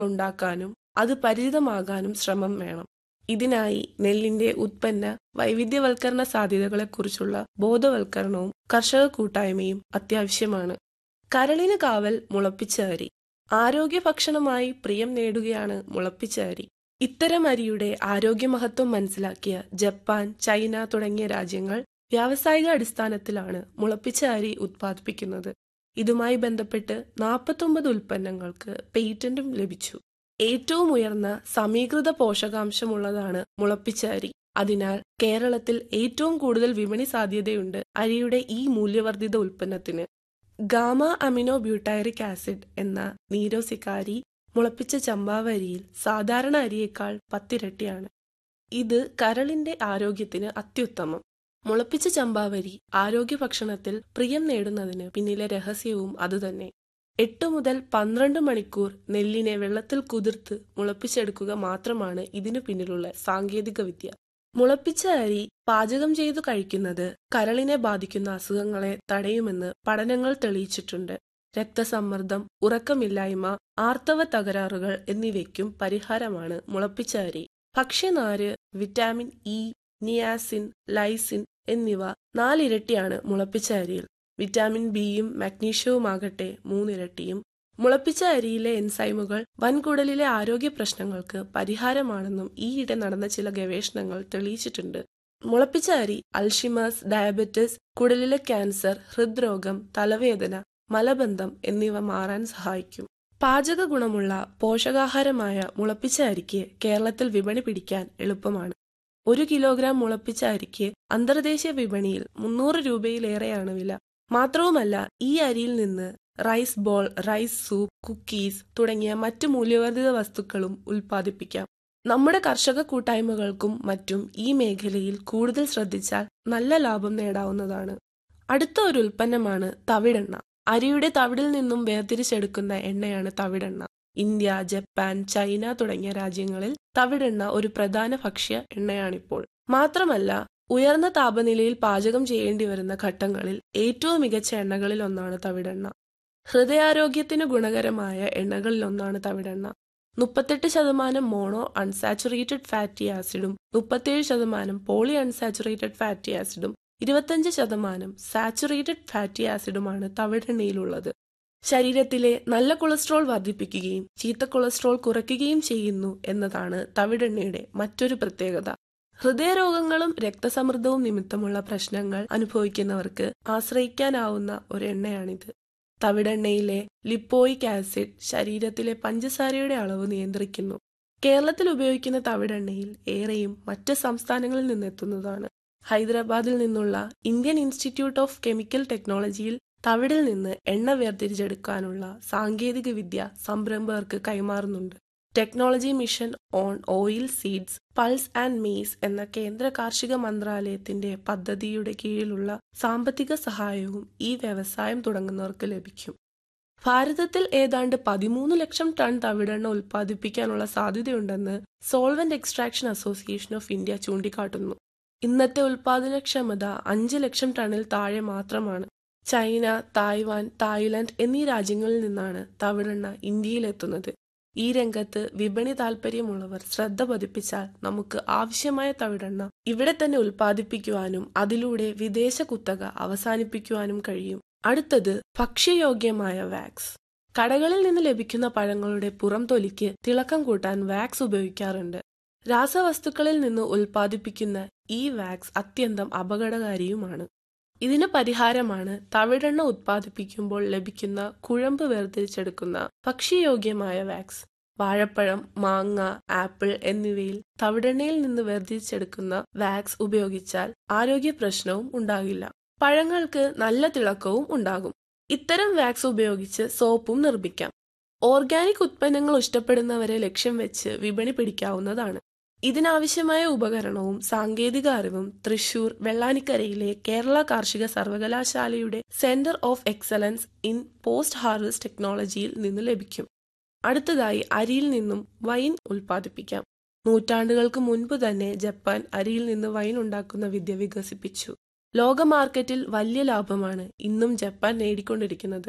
ഉണ്ടാക്കാനും അത് പരിചിതമാകാനും ശ്രമം വേണം ഇതിനായി നെല്ലിന്റെ ഉത്പന്ന വൈവിധ്യവൽക്കരണ സാധ്യതകളെക്കുറിച്ചുള്ള ബോധവൽക്കരണവും കർഷക കൂട്ടായ്മയും അത്യാവശ്യമാണ് കരളിന് കാവൽ മുളപ്പിച്ച അരി ആരോഗ്യ ഭക്ഷണമായി പ്രിയം നേടുകയാണ് മുളപ്പിച്ച അരി ഇത്തരം അരിയുടെ ആരോഗ്യ മഹത്വം മനസ്സിലാക്കിയ ജപ്പാൻ ചൈന തുടങ്ങിയ രാജ്യങ്ങൾ വ്യാവസായിക അടിസ്ഥാനത്തിലാണ് മുളപ്പിച്ച അരി ഉത്പാദിപ്പിക്കുന്നത് ഇതുമായി ബന്ധപ്പെട്ട് നാൽപ്പത്തൊമ്പത് ഉൽപ്പന്നങ്ങൾക്ക് പേറ്റന്റും ലഭിച്ചു ഏറ്റവും ഉയർന്ന സമീകൃത പോഷകാംശമുള്ളതാണ് മുളപ്പിച്ച അരി അതിനാൽ കേരളത്തിൽ ഏറ്റവും കൂടുതൽ വിപണി സാധ്യതയുണ്ട് അരിയുടെ ഈ മൂല്യവർദ്ധിത ഉൽപ്പന്നത്തിന് ഗാമ അമിനോ ബ്യൂട്ടൈറിക് ആസിഡ് എന്ന നീരോസിക്കാരി മുളപ്പിച്ച ചമ്പാവരിയിൽ സാധാരണ അരിയേക്കാൾ പത്തിരട്ടിയാണ് ഇത് കരളിന്റെ ആരോഗ്യത്തിന് അത്യുത്തമം മുളപ്പിച്ച ചമ്പാവരി ആരോഗ്യ ഭക്ഷണത്തിൽ പ്രിയം നേടുന്നതിന് പിന്നിലെ രഹസ്യവും അതുതന്നെ എട്ട് മുതൽ പന്ത്രണ്ട് മണിക്കൂർ നെല്ലിനെ വെള്ളത്തിൽ കുതിർത്ത് മുളപ്പിച്ചെടുക്കുക മാത്രമാണ് ഇതിനു പിന്നിലുള്ള സാങ്കേതിക വിദ്യ മുളപ്പിച്ച അരി പാചകം ചെയ്തു കഴിക്കുന്നത് കരളിനെ ബാധിക്കുന്ന അസുഖങ്ങളെ തടയുമെന്ന് പഠനങ്ങൾ തെളിയിച്ചിട്ടുണ്ട് രക്തസമ്മർദ്ദം ഉറക്കമില്ലായ്മ ആർത്തവ തകരാറുകൾ എന്നിവയ്ക്കും പരിഹാരമാണ് മുളപ്പിച്ച അരി ഭക്ഷ്യനാര് വിറ്റാമിൻ ഇ നിയാസിൻ ലൈസിൻ എന്നിവ നാലിരട്ടിയാണ് മുളപ്പിച്ച അരിയിൽ വിറ്റാമിൻ ബിയും മാഗ്നീഷ്യവുമാകട്ടെ മൂന്നിരട്ടിയും മുളപ്പിച്ച അരിയിലെ എൻസൈമുകൾ വൻകുടലിലെ ആരോഗ്യ പ്രശ്നങ്ങൾക്ക് പരിഹാരമാണെന്നും ഈയിടെ നടന്ന ചില ഗവേഷണങ്ങൾ തെളിയിച്ചിട്ടുണ്ട് മുളപ്പിച്ച അരി അൽഷിമേഴ്സ് ഡയബറ്റിസ് കുടലിലെ ക്യാൻസർ ഹൃദ്രോഗം തലവേദന മലബന്ധം എന്നിവ മാറാൻ സഹായിക്കും പാചക ഗുണമുള്ള പോഷകാഹാരമായ മുളപ്പിച്ച അരിക്ക് കേരളത്തിൽ വിപണി പിടിക്കാൻ എളുപ്പമാണ് ഒരു കിലോഗ്രാം മുളപ്പിച്ച അരിക്ക് അന്തർദേശീയ വിപണിയിൽ മുന്നൂറ് രൂപയിലേറെയാണ് വില മാത്രവുമല്ല ഈ അരിയിൽ നിന്ന് rice ball rice soup cookies തുടങ്ങിയ മറ്റു മൂല്യവർദ്ധിത വസ്തുക്കളും ഉൽപ്പാദിപ്പിക്കാം നമ്മുടെ കർഷക കൂട്ടായ്മകൾക്കും മറ്റും ഈ മേഖലയിൽ കൂടുതൽ ശ്രദ്ധിച്ചാൽ നല്ല ലാഭം നേടാവുന്നതാണ് അടുത്ത ഒരു ഉൽപ്പന്നമാണ് തവിടെണ്ണ അരിയുടെ തവിടിൽ നിന്നും വേർതിരിച്ചെടുക്കുന്ന എണ്ണയാണ് തവിടെണ്ണ ഇന്ത്യ ജപ്പാൻ ചൈന തുടങ്ങിയ രാജ്യങ്ങളിൽ തവിടെണ്ണ ഒരു പ്രധാന ഭക്ഷ്യ എണ്ണയാണിപ്പോൾ മാത്രമല്ല ഉയർന്ന താപനിലയിൽ പാചകം ചെയ്യേണ്ടി വരുന്ന ഘട്ടങ്ങളിൽ ഏറ്റവും മികച്ച എണ്ണകളിൽ ഒന്നാണ് തവിടെണ്ണ ഹൃദയാരോഗ്യത്തിന് ഗുണകരമായ എണ്ണകളിൽ ഒന്നാണ് തവിടെണ്ണ മുപ്പത്തെട്ട് ശതമാനം മോണോ അൺസാച്ചുറേറ്റഡ് ഫാറ്റി ആസിഡും മുപ്പത്തേഴ് ശതമാനം പോളി അൺസാച്ചുറേറ്റഡ് ഫാറ്റി ആസിഡും ഇരുപത്തഞ്ച് ശതമാനം സാച്ചുറേറ്റഡ് ഫാറ്റി ആസിഡുമാണ് തവിടെണ്ണയിലുള്ളത് ശരീരത്തിലെ നല്ല കൊളസ്ട്രോൾ വർദ്ധിപ്പിക്കുകയും ചീത്ത കൊളസ്ട്രോൾ കുറയ്ക്കുകയും ചെയ്യുന്നു എന്നതാണ് തവിടെണ്ണയുടെ മറ്റൊരു പ്രത്യേകത ഹൃദയരോഗങ്ങളും രക്തസമ്മർദ്ദവും നിമിത്തമുള്ള പ്രശ്നങ്ങൾ അനുഭവിക്കുന്നവർക്ക് ആശ്രയിക്കാനാവുന്ന ഒരു എണ്ണയാണിത് തവിടെണ്ണയിലെ ലിപ്പോയിക് ആസിഡ് ശരീരത്തിലെ പഞ്ചസാരയുടെ അളവ് നിയന്ത്രിക്കുന്നു കേരളത്തിൽ ഉപയോഗിക്കുന്ന തവിടെണ്ണയിൽ ഏറെയും മറ്റ് സംസ്ഥാനങ്ങളിൽ നിന്നെത്തുന്നതാണ് ഹൈദരാബാദിൽ നിന്നുള്ള ഇന്ത്യൻ ഇൻസ്റ്റിറ്റ്യൂട്ട് ഓഫ് കെമിക്കൽ ടെക്നോളജിയിൽ തവിടിൽ നിന്ന് എണ്ണ വേർതിരിച്ചെടുക്കാനുള്ള സാങ്കേതിക വിദ്യ സംരംഭകർക്ക് കൈമാറുന്നുണ്ട് technology mission on oil seeds pulse and maize എന്ന കേന്ദ്ര കാർഷിക മന്ത്രാലയത്തിന്റെ പദ്ധതിയുടെ കീഴിലുള്ള സാമ്പത്തിക സഹായവും ഈ വ്യവസായം തുടങ്ങുന്നവർക്ക് ലഭിക്കും ഭാരതത്തിൽ ഏതാണ്ട് പതിമൂന്ന് ലക്ഷം ടൺ തവിടെണ്ണ ഉൽപ്പാദിപ്പിക്കാനുള്ള സാധ്യതയുണ്ടെന്ന് solvent extraction association of India ചൂണ്ടിക്കാട്ടുന്നു ഇന്നത്തെ ഉൽപാദനക്ഷമത അഞ്ച് ലക്ഷം ടണ്ണിൽ താഴെ മാത്രമാണ് ചൈന തായ്വാൻ തായ്ലൻഡ് എന്നീ രാജ്യങ്ങളിൽ നിന്നാണ് തവിടെണ്ണ ഇന്ത്യയിലെത്തുന്നത് ഈ രംഗത്ത് വിപണി താൽപ്പര്യമുള്ളവർ ശ്രദ്ധ പതിപ്പിച്ചാൽ നമുക്ക് ആവശ്യമായ തവിടെണ്ണ ഇവിടെ തന്നെ ഉൽപ്പാദിപ്പിക്കുവാനും അതിലൂടെ വിദേശ കുത്തക അവസാനിപ്പിക്കുവാനും കഴിയും അടുത്തത് ഭക്ഷ്യയോഗ്യമായ വാക്സ് കടകളിൽ നിന്ന് ലഭിക്കുന്ന പഴങ്ങളുടെ പുറം തൊലിക്ക് തിളക്കം കൂട്ടാൻ വാക്സ് ഉപയോഗിക്കാറുണ്ട് രാസവസ്തുക്കളിൽ നിന്ന് ഉൽപ്പാദിപ്പിക്കുന്ന ഈ വാക്സ് അത്യന്തം അപകടകാരിയുമാണ് ഇതിന് പരിഹാരമാണ് തവിടെണ്ണ ഉത്പാദിപ്പിക്കുമ്പോൾ ലഭിക്കുന്ന കുഴമ്പ് വേർതിരിച്ചെടുക്കുന്ന ഭക്ഷ്യയോഗ്യമായ വാക്സ് വാഴപ്പഴം മാങ്ങ ആപ്പിൾ എന്നിവയിൽ തവിടെണ്ണയിൽ നിന്ന് വേർതിരിച്ചെടുക്കുന്ന വാക്സ് ഉപയോഗിച്ചാൽ ആരോഗ്യ പ്രശ്നവും ഉണ്ടാകില്ല പഴങ്ങൾക്ക് നല്ല തിളക്കവും ഉണ്ടാകും ഇത്തരം വാക്സ് ഉപയോഗിച്ച് സോപ്പും നിർമ്മിക്കാം ഓർഗാനിക് ഉത്പന്നങ്ങൾ ഇഷ്ടപ്പെടുന്നവരെ ലക്ഷ്യം വെച്ച് വിപണി പിടിക്കാവുന്നതാണ് ഇതിനാവശ്യമായ ഉപകരണവും സാങ്കേതിക അറിവും തൃശൂർ വെള്ളാനിക്കരയിലെ കേരള കാർഷിക സർവകലാശാലയുടെ centre of excellence in post harvest ടെക്നോളജിയിൽ നിന്ന് ലഭിക്കും അടുത്തതായി അരിയിൽ നിന്നും വൈൻ ഉൽപ്പാദിപ്പിക്കാം നൂറ്റാണ്ടുകൾക്ക് മുൻപ് തന്നെ ജപ്പാൻ അരിയിൽ നിന്ന് വൈൻ ഉണ്ടാക്കുന്ന വിദ്യ വികസിപ്പിച്ചു ലോക മാർക്കറ്റിൽ വലിയ ലാഭമാണ് ഇന്നും ജപ്പാൻ നേടിക്കൊണ്ടിരിക്കുന്നത്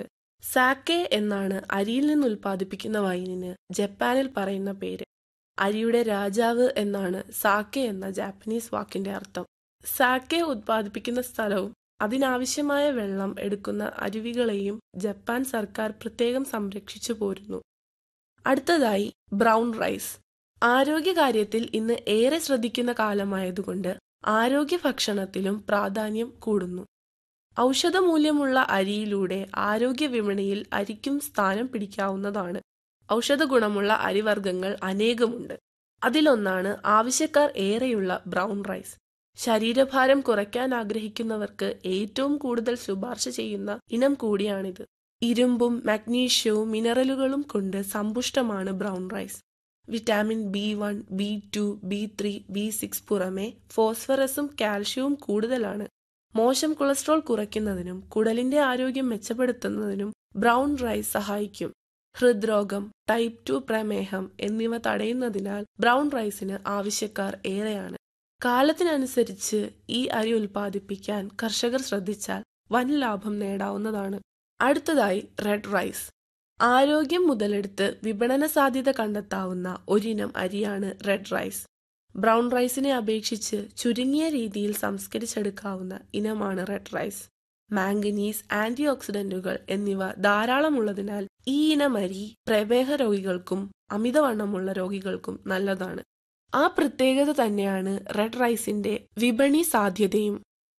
സാക്കെ എന്നാണ് അരിയിൽ നിന്ന് ഉൽപ്പാദിപ്പിക്കുന്ന വൈനിന് ജപ്പാനിൽ പറയുന്ന പേര് അരിയുടെ രാജാവ് എന്നാണ് സാക്കെ എന്ന ജാപ്പനീസ് വാക്കിന്റെ അർത്ഥം സാക്കെ ഉത്പാദിപ്പിക്കുന്ന സ്ഥലവും അതിനാവശ്യമായ വെള്ളം എടുക്കുന്ന അരുവികളെയും ജപ്പാൻ സർക്കാർ പ്രത്യേകം സംരക്ഷിച്ചു പോരുന്നു അടുത്തതായി ബ്രൗൺ റൈസ് ആരോഗ്യകാര്യത്തിൽ ഇന്ന് ഏറെ ശ്രദ്ധിക്കുന്ന കാലമായതുകൊണ്ട് ആരോഗ്യ ഭക്ഷണത്തിലും പ്രാധാന്യം കൂടുന്നു ഔഷധമൂല്യമുള്ള അരിയിലൂടെ ആരോഗ്യ വിപണിയിൽ അരിക്കും സ്ഥാനം പിടിക്കാവുന്നതാണ് ഔഷധ ഗുണമുള്ള അരിവർഗ്ഗങ്ങൾ അനേകമുണ്ട് അതിലൊന്നാണ് ആവശ്യക്കാർ ഏറെയുള്ള ബ്രൗൺ റൈസ് ശരീരഭാരം കുറയ്ക്കാൻ ആഗ്രഹിക്കുന്നവർക്ക് ഏറ്റവും കൂടുതൽ ശുപാർശ ചെയ്യുന്ന ഇനം കൂടിയാണിത് ഇരുമ്പും മഗ്നീഷ്യവും മിനറലുകളും കൊണ്ട് സമ്പുഷ്ടമാണ് brown rice vitamin B one B two B three B six പുറമെ ഫോസ്ഫറസും കാൽഷ്യവും കൂടുതലാണ് മോശം കൊളസ്ട്രോൾ കുറയ്ക്കുന്നതിനും കുടലിന്റെ ആരോഗ്യം മെച്ചപ്പെടുത്തുന്നതിനും ബ്രൗൺ റൈസ് സഹായിക്കും ഹൃദ്രോഗം ടൈപ്പ് ടു പ്രമേഹം എന്നിവ തടയുന്നതിനാൽ ബ്രൗൺ റൈസിന് ആവശ്യക്കാർ ഏറെയാണ് കാലത്തിനനുസരിച്ച് ഈ അരി ഉൽപ്പാദിപ്പിക്കാൻ കർഷകർ ശ്രദ്ധിച്ചാൽ വൻ ലാഭം നേടാവുന്നതാണ് അടുത്തതായി റെഡ് റൈസ് ആരോഗ്യം മുതലെടുത്ത് വിപണന സാധ്യത കണ്ടെത്താവുന്ന ഒരിനം അരിയാണ് റെഡ് റൈസ് ബ്രൗൺ റൈസിനെ അപേക്ഷിച്ച് ചുരുങ്ങിയ രീതിയിൽ സംസ്കരിച്ചെടുക്കാവുന്ന ഇനമാണ് റെഡ് റൈസ് മാംഗനീസ് ആന്റി ഓക്സിഡന്റുകൾ എന്നിവ ധാരാളമുള്ളതിനാൽ ഈ ഇനം അരി പ്രമേഹ രോഗികൾക്കും അമിതവണ്ണമുള്ള രോഗികൾക്കും നല്ലതാണ് ആ പ്രത്യേകത തന്നെയാണ് റെഡ് റൈസിന്റെ വിപണി സാധ്യതയും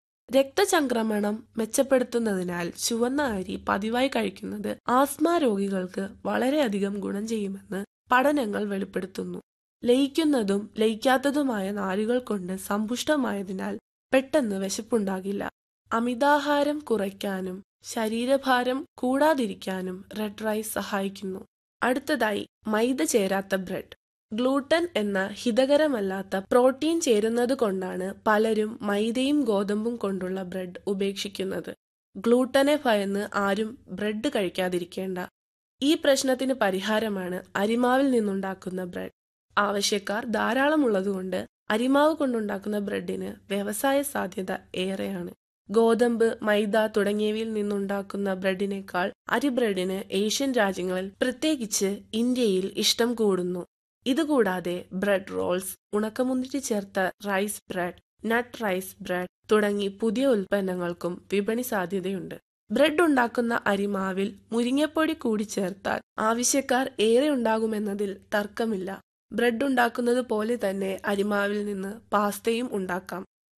രക്തചംക്രമണം മെച്ചപ്പെടുത്തുന്നതിനാൽ ചുവന്ന അരി പതിവായി കഴിക്കുന്നത് ആസ്മ രോഗികൾക്ക് വളരെയധികം ഗുണം ചെയ്യുമെന്ന് പഠനങ്ങൾ വെളിപ്പെടുത്തുന്നു ലയിക്കുന്നതും ലയിക്കാത്തതുമായ നാരുകൾ കൊണ്ട് സമ്പുഷ്ടമായതിനാൽ പെട്ടെന്ന് വിശപ്പുണ്ടാകില്ല അമിതാഹാരം കുറയ്ക്കാനും ശരീരഭാരം കൂടാതിരിക്കാനും റെഡ് റൈസ് സഹായിക്കുന്നു അടുത്തതായി മൈദ ചേരാത്ത ബ്രെഡ് ഗ്ലൂട്ടൻ എന്ന ഹിതകരമല്ലാത്ത പ്രോട്ടീൻ ചേരുന്നത് കൊണ്ടാണ് പലരും മൈദയും ഗോതമ്പും കൊണ്ടുള്ള ബ്രെഡ് ഉപേക്ഷിക്കുന്നത് ഗ്ലൂട്ടനെ ഭയന്ന് ആരും ബ്രെഡ് കഴിക്കാതിരിക്കേണ്ട ഈ പ്രശ്നത്തിന് പരിഹാരമാണ് അരിമാവിൽ നിന്നുണ്ടാക്കുന്ന ബ്രെഡ് ആവശ്യക്കാർ ധാരാളമുള്ളതുകൊണ്ട് അരിമാവ് കൊണ്ടുണ്ടാക്കുന്ന ബ്രെഡിന് വ്യവസായ സാധ്യത ഏറെയാണ് ഗോതമ്പ് മൈദ തുടങ്ങിയവയിൽ നിന്നുണ്ടാക്കുന്ന ബ്രെഡിനേക്കാൾ അരി ബ്രെഡിന് ഏഷ്യൻ രാജ്യങ്ങളിൽ പ്രത്യേകിച്ച് ഇന്ത്യയിൽ ഇഷ്ടം കൂടുന്നു ഇതുകൂടാതെ ബ്രെഡ് റോൾസ് ഉണക്കമുന്തിരി ചേർത്ത rice bread nut rice bread തുടങ്ങി പുതിയ ഉൽപ്പന്നങ്ങൾക്കും വിപണി സാധ്യതയുണ്ട് ബ്രെഡ് ഉണ്ടാക്കുന്ന അരിമാവിൽ മുരിങ്ങപ്പൊടി കൂടി ചേർത്താൽ ആവശ്യക്കാർ ഏറെ ഉണ്ടാകുമെന്നതിൽ തർക്കമില്ല ബ്രെഡ് ഉണ്ടാക്കുന്നത് പോലെ തന്നെ അരിമാവിൽ നിന്ന് പാസ്തയും ഉണ്ടാക്കാം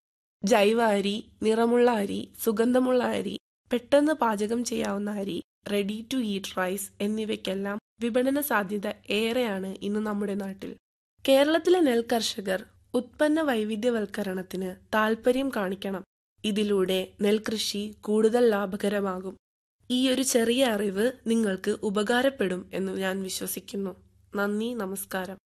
ജൈവ അരി നിറമുള്ള അരി സുഗന്ധമുള്ള അരി പെട്ടെന്ന് പാചകം ചെയ്യാവുന്ന അരി റെഡി ടു ഈറ്റ് റൈസ് എന്നിവയ്ക്കെല്ലാം വിപണന സാധ്യത ഏറെയാണ് ഇന്ന് നമ്മുടെ നാട്ടിൽ കേരളത്തിലെ നെൽകർഷകർ ഉത്പന്ന വൈവിധ്യവൽക്കരണത്തിന് താൽപ്പര്യം കാണിക്കണം ഇതിലൂടെ നെൽകൃഷി കൂടുതൽ ലാഭകരമാകും ഈ ഒരു ചെറിയ അറിവ് നിങ്ങൾക്ക് ഉപകാരപ്പെടും എന്ന് ഞാൻ വിശ്വസിക്കുന്നു നന്ദി നമസ്കാരം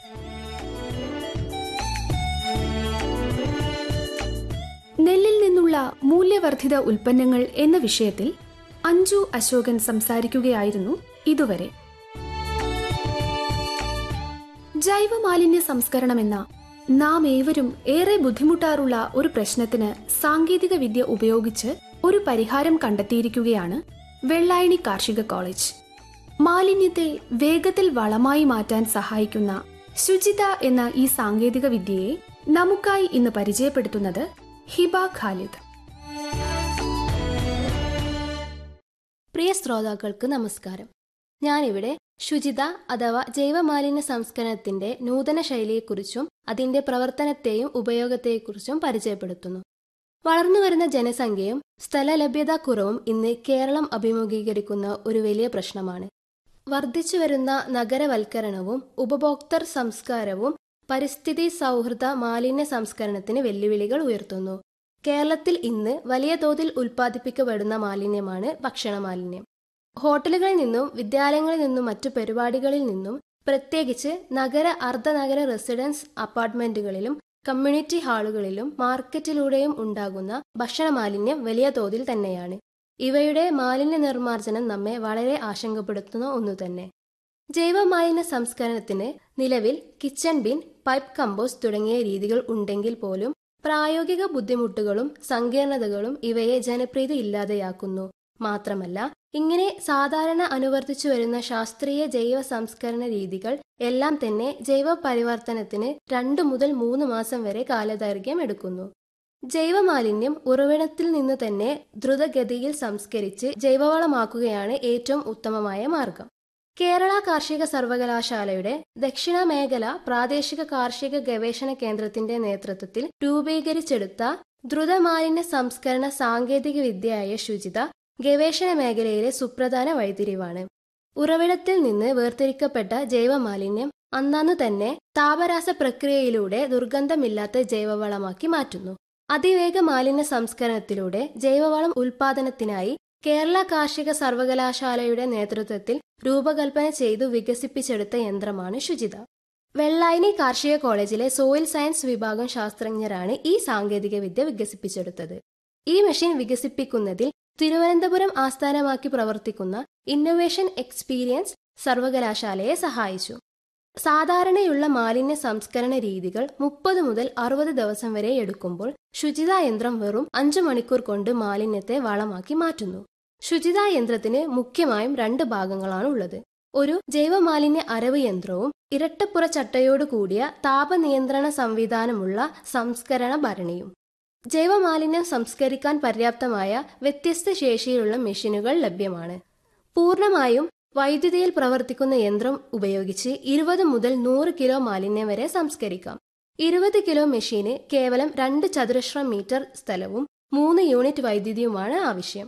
നെല്ലിൽ നിന്നുള്ള മൂല്യവർദ്ധിത ഉൽപ്പന്നങ്ങൾ എന്ന വിഷയത്തിൽ അഞ്ജു അശോകൻ സംസാരിക്കുകയായിരുന്നു ഇതുവരെ ജൈവമാലിന്യ സംസ്കരണം എന്ന നാം ഏവരും ഏറെ ബുദ്ധിമുട്ടാറുള്ള ഒരു പ്രശ്നത്തിന് സാങ്കേതിക വിദ്യ ഉപയോഗിച്ച് ഒരു പരിഹാരം കണ്ടെത്തിയിരിക്കുകയാണ് വെള്ളായണി കാർഷിക കോളേജ് മാലിന്യത്തെ വേഗത്തിൽ വളമായി മാറ്റാൻ സഹായിക്കുന്ന ശുചിത എന്ന ഈ സാങ്കേതിക വിദ്യയെ നമുക്കായി ഇന്ന് പരിചയപ്പെടുത്തുന്നത് ഹിബ ഖാലിദ് പ്രിയ ശ്രോതാക്കൾക്ക് നമസ്കാരം ഞാനിവിടെ ശുചിത അഥവാ ജൈവമാലിന്യ സംസ്കരണത്തിന്റെ നൂതന ശൈലിയെക്കുറിച്ചും അതിന്റെ പ്രവർത്തനത്തെയും ഉപയോഗത്തെക്കുറിച്ചും പരിചയപ്പെടുത്തുന്നു വളർന്നുവരുന്ന ജനസംഖ്യയും സ്ഥലലഭ്യതാ കുറവും ഇന്ന് കേരളം അഭിമുഖീകരിക്കുന്ന ഒരു വലിയ പ്രശ്നമാണ് വർദ്ധിച്ചു വരുന്ന നഗരവൽക്കരണവും ഉപഭോക്തൃ സംസ്കാരവും പരിസ്ഥിതി സൗഹൃദ മാലിന്യ സംസ്കരണത്തിന് വെല്ലുവിളികൾ ഉയർത്തുന്നു കേരളത്തിൽ ഇന്ന് വലിയ തോതിൽ ഉൽപ്പാദിപ്പിക്കപ്പെടുന്ന മാലിന്യമാണ് ഭക്ഷണ മാലിന്യം ഹോട്ടലുകളിൽ നിന്നും വിദ്യാലയങ്ങളിൽ നിന്നും മറ്റു പരിപാടികളിൽ നിന്നും പ്രത്യേകിച്ച് നഗര അർദ്ധനഗര റെസിഡൻസ് അപ്പാർട്ട്മെന്റുകളിലും കമ്മ്യൂണിറ്റി ഹാളുകളിലും മാർക്കറ്റിലൂടെയും ഉണ്ടാകുന്ന ഭക്ഷണ മാലിന്യം വലിയ തോതിൽ തന്നെയാണ് ഇവയുടെ മാലിന്യ നിർമ്മാർജ്ജനം നമ്മെ വളരെ ആശങ്കപ്പെടുത്തുന്ന ഒന്നു തന്നെ ജൈവ മാലിന്യ സംസ്കരണത്തിന് നിലവിൽ കിച്ചൺ ബിൻ പൈപ്പ് കമ്പോസ്റ്റ് തുടങ്ങിയ രീതികൾ ഉണ്ടെങ്കിൽ പോലും പ്രായോഗിക ബുദ്ധിമുട്ടുകളും സങ്കീർണതകളും ഇവയെ ജനപ്രീതി ഇല്ലാതെയാക്കുന്നു മാത്രമല്ല ഇങ്ങനെ സാധാരണ അനുവർത്തിച്ചു വരുന്ന ശാസ്ത്രീയ ജൈവ സംസ്കരണ രീതികൾ എല്ലാം തന്നെ ജൈവ പരിവർത്തനത്തിന് രണ്ടു മുതൽ മൂന്ന് മാസം വരെ കാലദൈർഘ്യം എടുക്കുന്നു ജൈവമാലിന്യം ഉറവിടത്തിൽ നിന്ന് തന്നെ ദ്രുതഗതിയിൽ സംസ്കരിച്ച് ജൈവവളമാക്കുകയാണ് ഏറ്റവും ഉത്തമമായ മാർഗം കേരള കാർഷിക സർവകലാശാലയുടെ ദക്ഷിണ മേഖല പ്രാദേശിക കാർഷിക ഗവേഷണ കേന്ദ്രത്തിന്റെ നേതൃത്വത്തിൽ രൂപീകരിച്ചെടുത്ത ദ്രുതമാലിന്യ സംസ്കരണ സാങ്കേതിക വിദ്യയായ ശുചിത ഗവേഷണ മേഖലയിലെ സുപ്രധാന വഴിത്തിരിവാണ് ഉറവിടത്തിൽ നിന്ന് വേർതിരിക്കപ്പെട്ട ജൈവമാലിന്യം അന്നു തന്നെ താപരാസ പ്രക്രിയയിലൂടെ ദുർഗന്ധമില്ലാത്ത ജൈവവളമാക്കി മാറ്റുന്നു അതിവേഗ മാലിന്യ സംസ്കരണത്തിലൂടെ ജൈവവളം ഉൽപാദനത്തിനായി കേരള കാർഷിക സർവകലാശാലയുടെ നേതൃത്വത്തിൽ രൂപകൽപ്പന ചെയ്തു വികസിപ്പിച്ചെടുത്ത യന്ത്രമാണ് ശുചിത വെള്ളായണി കാർഷിക കോളേജിലെ സോയിൽ സയൻസ് വിഭാഗം ശാസ്ത്രജ്ഞരാണ് ഈ സാങ്കേതിക വിദ്യ വികസിപ്പിച്ചെടുത്തത് ഈ മെഷീൻ വികസിപ്പിക്കുന്നതിൽ തിരുവനന്തപുരം ആസ്ഥാനമാക്കി പ്രവർത്തിക്കുന്ന ഇന്നൊവേഷൻ എക്സ്പീരിയൻസ് സർവകലാശാലയെ സഹായിച്ചു സാധാരണയുള്ള മാലിന്യ സംസ്കരണ രീതികൾ മുപ്പത് മുതൽ അറുപത് ദിവസം വരെ എടുക്കുമ്പോൾ ശുചിതാ യന്ത്രം വെറും അഞ്ചു മണിക്കൂർ കൊണ്ട് മാലിന്യത്തെ വളമാക്കി മാറ്റുന്നു ശുചിതാ യന്ത്രത്തിന് മുഖ്യമായും രണ്ട് ഭാഗങ്ങളാണ് ഉള്ളത് ഒരു ജൈവമാലിന്യ അരവ് യന്ത്രവും ഇരട്ടപ്പുറ ചട്ടയോട് കൂടിയ താപനിയന്ത്രണ സംവിധാനമുള്ള സംസ്കരണ ഭരണിയും ജൈവമാലിന്യം സംസ്കരിക്കാൻ പര്യാപ്തമായ വ്യത്യസ്ത ശേഷിയിലുള്ള മെഷീനുകൾ ലഭ്യമാണ് പൂർണ്ണമായും വൈദ്യുതിയിൽ പ്രവർത്തിക്കുന്ന യന്ത്രം ഉപയോഗിച്ച് ഇരുപത് മുതൽ നൂറ് കിലോ മാലിന്യം വരെ സംസ്കരിക്കാം ഇരുപത് കിലോ മെഷീന് കേവലം രണ്ട് ചതുരശ്ര മീറ്റർ സ്ഥലവും മൂന്ന് യൂണിറ്റ് വൈദ്യുതിയുമാണ് ആവശ്യം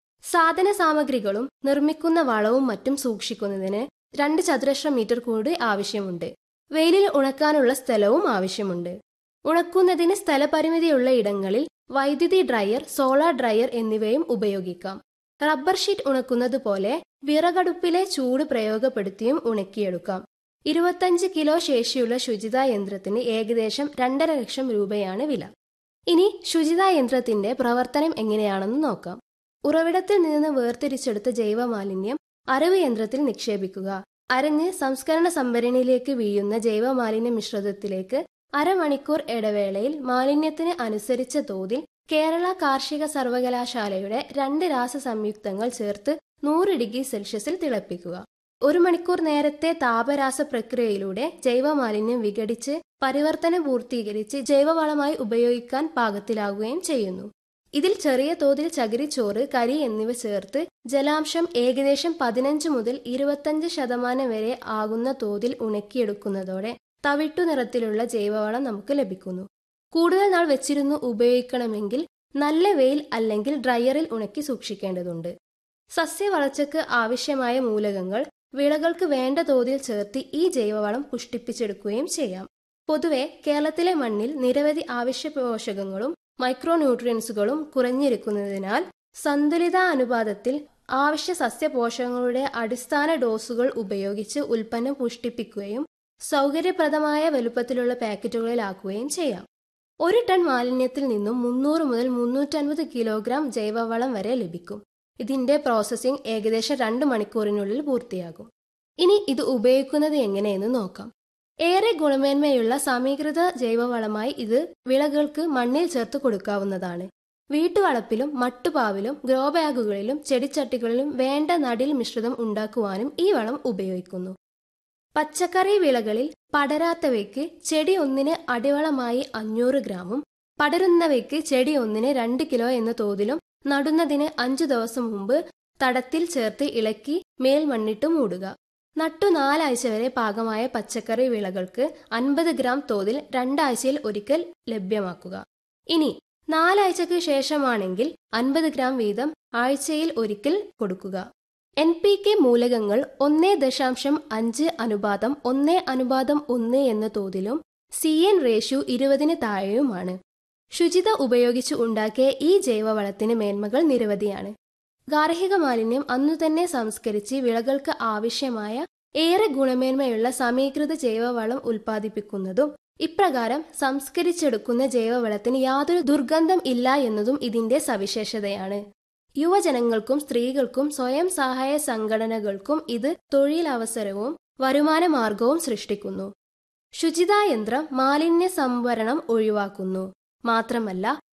സാധന സാമഗ്രികളും നിർമ്മിക്കുന്ന വളവും മറ്റും സൂക്ഷിക്കുന്നതിന് രണ്ട് ചതുരശ്ര മീറ്റർ കൂടി ആവശ്യമുണ്ട് വെയിലിൽ ഉണക്കാനുള്ള സ്ഥലവും ആവശ്യമുണ്ട് ഉണക്കുന്നതിന് സ്ഥലപരിമിതിയുള്ള ഇടങ്ങളിൽ വൈദ്യുതി ഡ്രയർ സോളാർ ഡ്രയർ എന്നിവയും ഉപയോഗിക്കാം റബ്ബർ ഷീറ്റ് ഉണക്കുന്നത് പോലെ വിറകടുപ്പിലെ ചൂട് പ്രയോഗപ്പെടുത്തിയും ഉണക്കിയെടുക്കാം ഇരുപത്തഞ്ച് കിലോ ശേഷിയുള്ള ശുചിതാ യന്ത്രത്തിന് ഏകദേശം രണ്ടര ലക്ഷം രൂപയാണ് വില ഇനി ശുചിതാ യന്ത്രത്തിന്റെ പ്രവർത്തനം എങ്ങനെയാണെന്ന് നോക്കാം ഉറവിടത്തിൽ നിന്ന് വേർതിരിച്ചെടുത്ത ജൈവമാലിന്യം അരവ് യന്ത്രത്തിൽ നിക്ഷേപിക്കുക അരഞ്ഞ് സംസ്കരണ സംഭരണിയിലേക്ക് വീഴുന്ന ജൈവമാലിന്യ മിശ്രിതത്തിലേക്ക് അരമണിക്കൂർ ഇടവേളയിൽ മാലിന്യത്തിന് അനുസരിച്ച തോതിൽ കേരള കാർഷിക സർവകലാശാലയുടെ രണ്ട് രാസ സംയുക്തങ്ങൾ ചേർത്ത് നൂറ് ഡിഗ്രി സെൽഷ്യസിൽ തിളപ്പിക്കുക ഒരു മണിക്കൂർ നേരത്തെ താപരാസ പ്രക്രിയയിലൂടെ ജൈവമാലിന്യം വിഘടിച്ച് പരിവർത്തനം പൂർത്തീകരിച്ച് ജൈവവളമായി ഉപയോഗിക്കാൻ പാകത്തിലാകുകയും ചെയ്യുന്നു ഇതിൽ ചെറിയ തോതിൽ ചകിരിച്ചോറ് കരി എന്നിവ ചേർത്ത് ജലാംശം ഏകദേശം പതിനഞ്ച് മുതൽ ഇരുപത്തഞ്ച് ശതമാനം വരെ ആകുന്ന തോതിൽ ഉണക്കിയെടുക്കുന്നതോടെ തവിട്ടു നിറത്തിലുള്ള ജൈവവളം നമുക്ക് ലഭിക്കുന്നു കൂടുതൽ നാൾ വെച്ചിരുന്നു ഉപയോഗിക്കണമെങ്കിൽ നല്ല വെയിൽ അല്ലെങ്കിൽ ഡ്രയറിൽ ഉണക്കി സൂക്ഷിക്കേണ്ടതുണ്ട് സസ്യവളർച്ചയ്ക്ക് ആവശ്യമായ മൂലകങ്ങൾ വിളകൾക്ക് വേണ്ട തോതിൽ ചേർത്ത് ഈ ജൈവവളം പുഷ്ടിപ്പിച്ചെടുക്കുകയും ചെയ്യാം പൊതുവെ കേരളത്തിലെ മണ്ണിൽ നിരവധി ആവശ്യ പോഷകങ്ങളും മൈക്രോ ന്യൂട്രിയൻസുകളും കുറഞ്ഞിരിക്കുന്നതിനാൽ സന്തുലിത അനുപാതത്തിൽ ആവശ്യ സസ്യപോഷകങ്ങളുടെ അടിസ്ഥാന ഡോസുകൾ ഉപയോഗിച്ച് ഉൽപ്പന്നം പുഷ്ടിപ്പിക്കുകയും സൗകര്യപ്രദമായ വലുപ്പത്തിലുള്ള പാക്കറ്റുകളിലാക്കുകയും ചെയ്യാം ഒരു ടൺ മാലിന്യത്തിൽ നിന്നും മുന്നൂറ് മുതൽ മുന്നൂറ്റൻപത് കിലോഗ്രാം ജൈവവളം വരെ ലഭിക്കും ഇതിന്റെ പ്രോസസ്സിംഗ് ഏകദേശം രണ്ട് മണിക്കൂറിനുള്ളിൽ പൂർത്തിയാകും ഇനി ഇത് ഉപയോഗിക്കുന്നത് എങ്ങനെയെന്ന് നോക്കാം ഏറെ ഗുണമേന്മയുള്ള സമീകൃത ജൈവവളമായി ഇത് വിളകൾക്ക് മണ്ണിൽ ചേർത്ത് കൊടുക്കാവുന്നതാണ് വീട്ടുവളപ്പിലും മട്ടുപാവിലും ഗ്രോ ബാഗുകളിലും ചെടിച്ചട്ടികളിലും വേണ്ട നടിൽ മിശ്രിതം ഉണ്ടാക്കുവാനും ഈ വളം ഉപയോഗിക്കുന്നു പച്ചക്കറി വിളകളിൽ പടരാത്തവയ്ക്ക് ചെടി ഒന്നിന് അടിവളമായി അഞ്ഞൂറ് ഗ്രാമും പടരുന്നവയ്ക്ക് ചെടി ഒന്നിന് രണ്ട് കിലോ എന്ന തോതിലും നടുന്നതിന് അഞ്ചു ദിവസം മുമ്പ് തടത്തിൽ ചേർത്ത് ഇളക്കി മേൽ മണ്ണിട്ട് മൂടുക നട്ടു നാലാഴ്ച വരെ പാകമായ പച്ചക്കറി വിളകൾക്ക് അൻപത് ഗ്രാം തോതിൽ രണ്ടാഴ്ചയിൽ ഒരിക്കൽ ലഭ്യമാക്കുക ഇനി നാലാഴ്ചയ്ക്ക് ശേഷമാണെങ്കിൽ അൻപത് ഗ്രാം വീതം ആഴ്ചയിൽ ഒരിക്കൽ കൊടുക്കുക എൻ പി കെ മൂലകങ്ങൾ ഒന്നേ ദശാംശം അഞ്ച് അനുപാതം ഒന്നേ അനുപാതം ഒന്ന് എന്ന തോതിലും സി എൻ റേഷ്യു ഇരുപതിന് താഴെയുമാണ് ശുചിത ഉപയോഗിച്ച് ഉണ്ടാക്കിയ ഈ ജൈവവളത്തിന് മേന്മകൾ നിരവധിയാണ് ഗാർഹിക മാലിന്യം അന്നു തന്നെ സംസ്കരിച്ച് വിളകൾക്ക് ആവശ്യമായ ഏറെ ഗുണമേന്മയുള്ള സമീകൃത ജൈവവളം ഉൽപ്പാദിപ്പിക്കുന്നതും ഇപ്രകാരം സംസ്കരിച്ചെടുക്കുന്ന ജൈവവളത്തിന് യാതൊരു ദുർഗന്ധം ഇല്ല എന്നതും ഇതിന്റെ സവിശേഷതയാണ് യുവജനങ്ങൾക്കും സ്ത്രീകൾക്കും സ്വയം സഹായ സംഘടനകൾക്കും ഇത് തൊഴിലവസരവും വരുമാന മാർഗവും സൃഷ്ടിക്കുന്നു ശുചിതാ യന്ത്രം മാലിന്യ സംഭരണം ഒഴിവാക്കുന്നു മാത്രമല്ല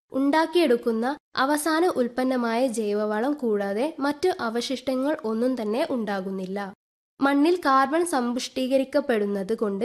ഉണ്ടാക്കിയെടുക്കുന്ന അവസാന ഉൽപ്പന്നമായ ജൈവവളം കൂടാതെ മറ്റു അവശിഷ്ടങ്ങൾ ഒന്നും തന്നെ ഉണ്ടാകുന്നില്ല മണ്ണിൽ കാർബൺ സമ്പുഷ്ടീകരിക്കപ്പെടുന്നത് കൊണ്ട്